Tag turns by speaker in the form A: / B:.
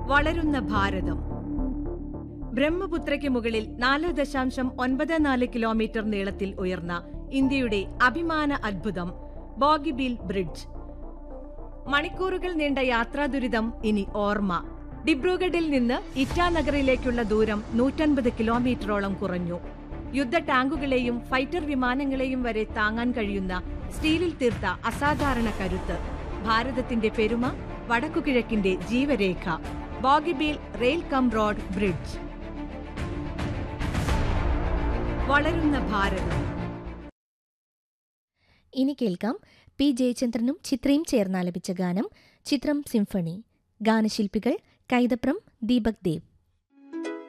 A: വളരുന്ന ഭാരതം ബ്രഹ്മപുത്രയ്ക്ക് മുകളിൽ നാല് ദശാംശം ഒൻപത് നാല് കിലോമീറ്റർ നീളത്തിൽ ഉയർന്ന ഇന്ത്യയുടെ അഭിമാന അത്ഭുതം ബോഗിബീൽ ബ്രിഡ്ജ് മണിക്കൂറുകൾ നീണ്ട യാത്രാ ദുരിതം ഇനി ഓർമ്മ ഡിബ്രൂഗഡിൽ നിന്ന് ഇറ്റാനഗറിലേക്കുള്ള ദൂരം നൂറ്റൻപത് കിലോമീറ്ററോളം കുറഞ്ഞു യുദ്ധ ടാങ്കുകളെയും ഫൈറ്റർ വിമാനങ്ങളെയും വരെ താങ്ങാൻ കഴിയുന്ന സ്റ്റീലിൽ തീർത്ത അസാധാരണ കരുത്ത് ഭാരതത്തിന്റെ പെരുമ വടക്കുകിഴക്കിന്റെ ജീവരേഖ Bogibeel rail cum road bridge വളരുന്ന ഭാരതം
B: ഇനി കേൾക്കാം പി ജയചന്ദ്രനും ചിത്രയും ചേർന്നാലപിച്ച ഗാനം ചിത്രം സിംഫണി ഗാനശില്പികൾ കൈതപ്രം ദീപക് ദേവ്